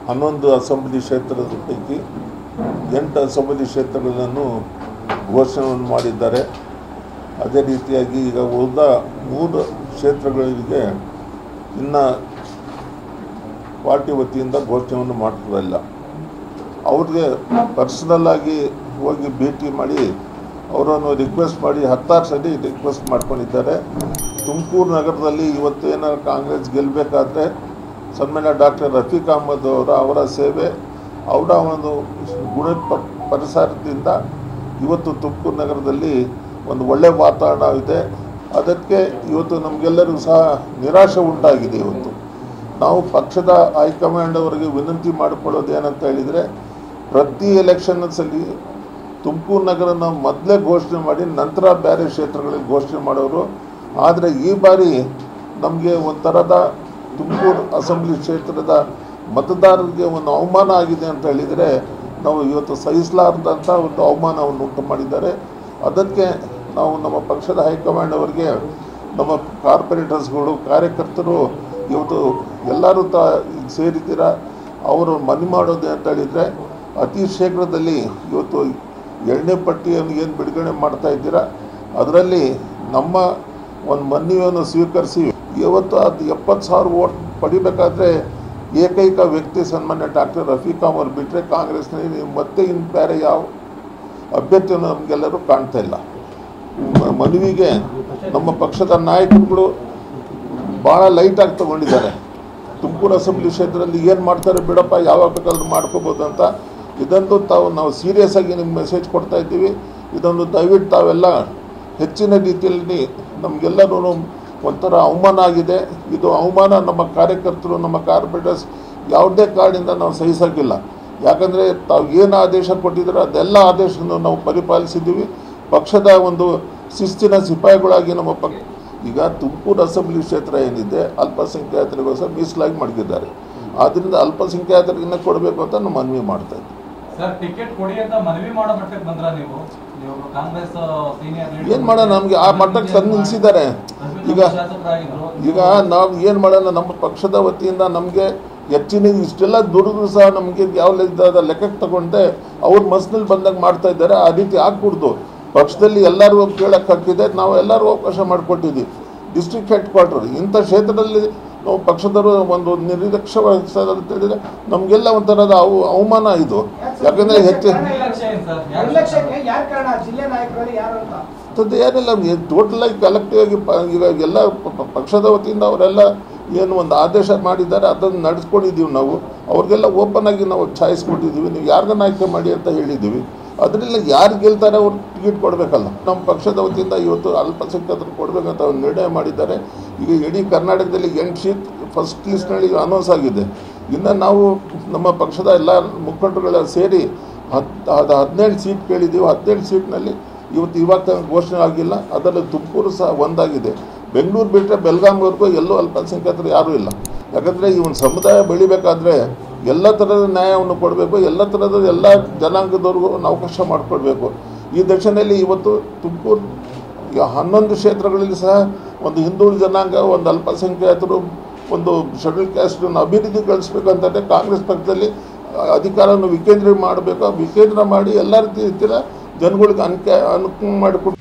ಹನ್ನೊಂದು ಅಸೆಂಬ್ಲಿ ಕ್ಷೇತ್ರದ ಪೈಕಿ ಎಂಟು ಅಸೆಂಬ್ಲಿ ಕ್ಷೇತ್ರಗಳನ್ನು ಘೋಷಣೆಯನ್ನು ಮಾಡಿದ್ದಾರೆ ಅದೇ ರೀತಿಯಾಗಿ ಈಗ ಉಳಿದ ಮೂರು ಕ್ಷೇತ್ರಗಳಿಗೆ ಇನ್ನು ಪಾರ್ಟಿ ವತಿಯಿಂದ ಘೋಷಣೆಯನ್ನು ಮಾಡ್ತಿರಲಿಲ್ಲ ಅವ್ರಿಗೆ ಪರ್ಸನಲ್ ಆಗಿ ಹೋಗಿ ಭೇಟಿ ಮಾಡಿ ಅವರನ್ನು ರಿಕ್ವೆಸ್ಟ್ ಮಾಡಿ ಹತ್ತಾರು ಸಲ ರಿಕ್ವೆಸ್ಟ್ ಮಾಡ್ಕೊಂಡಿದ್ದಾರೆ ತುಮಕೂರು ನಗರದಲ್ಲಿ ಇವತ್ತೇನ ಕಾಂಗ್ರೆಸ್ ಗೆಲ್ಲಬೇಕಾದ್ರೆ ಸನ್ಮಾನ್ಯ ಡಾಕ್ಟರ್ ರಫೀಕ್ ಅಹಮದ್ ಅವರ ಅವರ ಸೇವೆ ಅವರ ಒಂದು ಗುಣ ಪ- ಪರಿಸರದಿಂದ ಇವತ್ತು ತುಮಕೂರು ನಗರದಲ್ಲಿ ಒಂದು ಒಳ್ಳೆಯ ವಾತಾವರಣ ಇದೆ ಅದಕ್ಕೆ ಇವತ್ತು ನಮಗೆಲ್ಲರಿಗೂ ಸಹ ನಿರಾಶೆ ಉಂಟಾಗಿದೆ ಇವತ್ತು ನಾವು ಪಕ್ಷದ ಹೈಕಮಾಂಡ್ ಅವರಿಗೆ ವಿನಂತಿ ಮಾಡಿಕೊಳ್ಳೋದು ಏನಂತ ಹೇಳಿದರೆ ಪ್ರತಿ ಎಲೆಕ್ಷನ್ಸಲ್ಲಿ ತುಮಕೂರು ನಗರನ ಮೊದಲೇ ಘೋಷಣೆ ಮಾಡಿ ನಂತರ ಬೇರೆ ಕ್ಷೇತ್ರಗಳಿಗೆ ಘೋಷಣೆ ಮಾಡೋರು ಆದರೆ ಈ ಬಾರಿ ನಮಗೆ ಒಂಥರದ ತುಮಕೂರು ಅಸೆಂಬ್ಲಿ ಕ್ಷೇತ್ರದ ಮತದಾರರಿಗೆ ಒಂದು ಅವಮಾನ ಆಗಿದೆ ಅಂತ ಹೇಳಿದರೆ ನಾವು ಇವತ್ತು ಸಹಿಸಲಾರದಂಥ ಒಂದು ಅವಮಾನವನ್ನು ಉಂಟು ಮಾಡಿದ್ದಾರೆ ಅದಕ್ಕೆ ನಾವು ನಮ್ಮ ಪಕ್ಷದ ಹೈಕಮಾಂಡ್ ಅವರಿಗೆ ನಮ್ಮ ಕಾರ್ಪೊರೇಟರ್ಸ್ಗಳು ಕಾರ್ಯಕರ್ತರು ಇವತ್ತು ಎಲ್ಲರೂ ತ ಸೇರಿದ್ದೀರ ಅವರು ಮನವಿ ಮಾಡೋದು ಅಂತ ಹೇಳಿದರೆ ಅತಿ ಶೀಘ್ರದಲ್ಲಿ ಇವತ್ತು ಎರಡನೇ ಪಟ್ಟಿಯನ್ನು ಏನು ಬಿಡುಗಡೆ ಮಾಡ್ತಾ ಇದ್ದೀರಾ ಅದರಲ್ಲಿ ನಮ್ಮ ಒಂದು ಮನವಿಯನ್ನು ಸ್ವೀಕರಿಸಿ ಇವತ್ತು ಅದು ಎಪ್ಪತ್ತು ಸಾವಿರ ಓಟ್ ಪಡಿಬೇಕಾದ್ರೆ ಏಕೈಕ ವ್ಯಕ್ತಿ ಸನ್ಮಾನ್ಯ ಡಾಕ್ಟರ್ ರಫೀಕ್ ಅವ್ರು ಬಿಟ್ಟರೆ ಕಾಂಗ್ರೆಸ್ನಲ್ಲಿ ಮತ್ತೆ ಇನ್ನು ಬೇರೆ ಯಾವ ಅಭ್ಯರ್ಥಿಯನ್ನು ನಮಗೆಲ್ಲರೂ ಕಾಣ್ತಾ ಇಲ್ಲ ಮ- ಮನವಿಗೆ ನಮ್ಮ ಪಕ್ಷದ ನಾಯಕರುಗಳು ಭಾಳ ಲೈಟಾಗಿ ತಗೊಂಡಿದ್ದಾರೆ ತುಮಕೂರು ಅಸೆಂಬ್ಲಿ ಕ್ಷೇತ್ರದಲ್ಲಿ ಏನು ಮಾಡ್ತಾರೆ ಬಿಡಪ್ಪ ಯಾವಾಗ ಬೇಕಾದ್ರೂ ಮಾಡ್ಕೋಬೋದು ಅಂತ ಇದೊಂದು ತಾವು ನಾವು ಸೀರಿಯಸ್ ಆಗಿ ನಿಮ್ಗೆ ಮೆಸೇಜ್ ಕೊಡ್ತಾ ಇದ್ದೀವಿ ಇದೊಂದು ದಯವಿಟ್ಟು ತಾವೆಲ್ಲ ಹೆಚ್ಚಿನ ರೀತಿಯಲ್ಲಿ ನಮಗೆಲ್ಲರೂ ಒಂಥರ ಅವಮಾನ ಆಗಿದೆ ಇದು ಅವಮಾನ ನಮ್ಮ ಕಾರ್ಯಕರ್ತರು ನಮ್ಮ ಕಾರ್ಪೊರೇಟರ್ಸ್ ಯಾವುದೇ ಕಾರಣದಿಂದ ನಾವು ಸಹಿಸೋಕ್ಕಿಲ್ಲ ಯಾಕಂದರೆ ತಾವು ಏನು ಆದೇಶ ಕೊಟ್ಟಿದ್ದೀರೋ ಅದೆಲ್ಲ ಆದೇಶವನ್ನು ನಾವು ಪರಿಪಾಲಿಸಿದ್ದೀವಿ ಪಕ್ಷದ ಒಂದು ಶಿಸ್ತಿನ ಸಿಪಾಯಿಗಳಾಗಿ ನಮ್ಮ ಪಕ್ಷ ಈಗ ತುಮಕೂರು ಅಸೆಂಬ್ಲಿ ಕ್ಷೇತ್ರ ಏನಿದೆ ಅಲ್ಪಸಂಖ್ಯಾತರಿಗೋಸ್ಕರ ಮೀಸಲಾಗಿ ಮಡಗಿದ್ದಾರೆ ಆದ್ದರಿಂದ ಅಲ್ಪಸಂಖ್ಯಾತರಿಗಿನ್ನ ಕೊಡಬೇಕು ಅಂತ ನಾವು ಮನವಿ ಮಾಡ್ತಾ ಇದ್ದೀವಿ ಸರ್ ಟಿಕೆಟ್ ಕೊಡಿ ಅಂತ ಮನವಿ ಮಾಡೋ ಮಟ್ಟಕ್ಕೆ ಬಂದ್ರ ನೀವು ನೀವು ಕಾಂಗ್ರೆಸ್ ಸೀನಿಯರ್ ಏನ್ ಮಾಡೋಣ ನಮ್ಗೆ ಆ ಮಟ್ಟಕ್ಕೆ ತಂದು ನಿಲ್ಸಿದ್ದಾರೆ ಈಗ ಶಾಸಕರಾಗಿದ್ರು ಈಗ ನಾವು ಏನು ಮಾಡೋಣ ನಮ್ಮ ಪಕ್ಷದ ವತಿಯಿಂದ ನಮಗೆ ಹೆಚ್ಚಿನ ಇಷ್ಟೆಲ್ಲ ದುಡಿದ್ರು ಸಹ ನಮಗೆ ಯಾವ ಲೆಕ್ಕದ ಲೆಕ್ಕಕ್ಕೆ ತಗೊಂಡೆ ಅವ್ರ ಮನಸ್ಸಿನಲ್ಲಿ ಬಂದಾಗ ಮಾಡ್ತಾ ಇದ್ದಾರೆ ಆ ರೀತಿ ಆಗ್ಬಿಡ್ದು ಪಕ್ಷದಲ್ಲಿ ಎಲ್ಲರೂ ಕೇಳಕ್ಕೆ ಹಾಕಿದೆ ನಾವು ಎಲ್ಲರೂ ಅವಕಾಶ ಮಾಡಿಕೊಟ್ಟಿದ್ದೀವಿ ಡಿಸ್ಟ್ರಿಕ್ಟ್ ಹೆಡ್ ಕ್ವಾರ್ಟರ್ ಇಂಥ ಕ್ಷೇತ್ರದಲ್ಲಿ ನಾವು ಪಕ್ಷದವರು ಒಂದು ನಿರೀಕ್ಷೆ ಅಂತ ಹೇಳಿದ್ರೆ ನಮಗೆಲ್ಲ ಒಂಥರದ ಅವು ಅವಮಾನ ಇದು ಯಾಕಂದರೆ ಹೆಚ್ಚು ನಿರ್ಲಕ್ಷ್ಯ ಏನ್ ಸರ್ ಯಾರು ನಿರ್ಲಕ್ಷ್ಯಕ್ಕೆ ಯಾರು ಕಾರಣ ಜಿಲ್ಲೆ ನಾಯಕರಲ್ಲಿ ಯಾರು ಅಂತ ಅಂಥದ್ದು ಏನಿಲ್ಲ ಟೋಟಲ್ ಆಗಿ ಕಲೆಕ್ಟಿವ್ ಆಗಿ ಪ ಇವಾಗ ಎಲ್ಲ ಪ- ಪ- ಪಕ್ಷದ ವತಿಯಿಂದ ಅವರೆಲ್ಲ ಏನು ಒಂದು ಆದೇಶ ಮಾಡಿದ್ದಾರೆ ಅದನ್ನು ನಡೆಸ್ಕೊಂಡಿದ್ದೀವಿ ನಾವು ಅವ್ರಿಗೆಲ್ಲ ಓಪನ್ ಆಗಿ ನಾವು ಚಾಯ್ಸ್ ಕೊಟ್ಟಿದ್ದೀವಿ ನೀವು ಯಾರಿಗನ್ನ ಆಯ್ಕೆ ಮಾಡಿ ಅಂತ ಹೇಳಿದ್ದೀವಿ ಅದರಿಂದ ಯಾರು ಗೆಲ್ತಾರೆ ಅವ್ರು ಟಿಕೆಟ್ ಕೊಡಬೇಕಲ್ಲ ನಮ್ಮ ಪಕ್ಷದ ವತಿಯಿಂದ ಇವತ್ತು ಅಲ್ಪಸಂಖ್ಯಾತರು ಕೊಡಬೇಕಂತ ಒಂದು ನಿರ್ಣಯ ಮಾಡಿದ್ದಾರೆ ಈಗ ಇಡೀ ಕರ್ನಾಟಕದಲ್ಲಿ ಎಂಟು ಸೀಟ್ ಫಸ್ಟ್ ಲಿಸ್ಟ್ನಲ್ಲಿ ಅನೌನ್ಸ್ ಆಗಿದೆ ಇನ್ನು ನಾವು ನಮ್ಮ ಪಕ್ಷದ ಎಲ್ಲ ಮುಖಂಡರುಗಳ ಸೇರಿ ಹತ್ತು ಅದು ಹದಿನೇಳು ಸೀಟ್ ಕೇಳಿದ್ದೀವಿ ಹದಿನೇಳು ಸೀಟ್ನಲ್ಲಿ ಇವತ್ತು ಇವಾಗ ತನಕ ಘೋಷಣೆ ಆಗಿಲ್ಲ ಅದರಲ್ಲಿ ತುಮಕೂರು ಸಹ ಒಂದಾಗಿದೆ ಬೆಂಗಳೂರು ಬಿಟ್ಟರೆ ಬೆಲ್ಗಾಂವರೆಗೂ ಎಲ್ಲೂ ಅಲ್ಪಸಂಖ್ಯಾತರು ಯಾರೂ ಇಲ್ಲ ಯಾಕಂದರೆ ಈ ಒಂದು ಸಮುದಾಯ ಬೆಳಿಬೇಕಾದ್ರೆ ಎಲ್ಲ ಥರದ ನ್ಯಾಯವನ್ನು ಕೊಡಬೇಕು ಎಲ್ಲ ಥರದ ಎಲ್ಲ ಜನಾಂಗದವ್ರಿಗೂ ಒಂದು ಅವಕಾಶ ಮಾಡಿಕೊಡ್ಬೇಕು ಈ ದಕ್ಷಿಣದಲ್ಲಿ ಇವತ್ತು ತುಮಕೂರು ಈಗ ಹನ್ನೊಂದು ಕ್ಷೇತ್ರಗಳಲ್ಲಿ ಸಹ ಒಂದು ಹಿಂದುಳಿದ ಜನಾಂಗ ಒಂದು ಅಲ್ಪಸಂಖ್ಯಾತರು ಒಂದು ಶೆಡ್ಯೂಲ್ ಕ್ಯಾಸ್ಟನ್ನು ಅಭಿವೃದ್ಧಿಗೊಳಿಸ್ಬೇಕಂತಂದರೆ ಕಾಂಗ್ರೆಸ್ ಪಕ್ಷದಲ್ಲಿ ಅಧಿಕಾರವನ್ನು ವಿಕೇಂದ್ರ ಮಾಡಬೇಕು ವಿಕೇಂದ್ರ ಮಾಡಿ ಎಲ್ಲ ರೀತಿ ರೀತಿಯ ಜನಗಳಿಗೆ ಅನ್ಕೆ ಅನುಕೂಲ ಮಾಡಿಕೊಟ್ಟು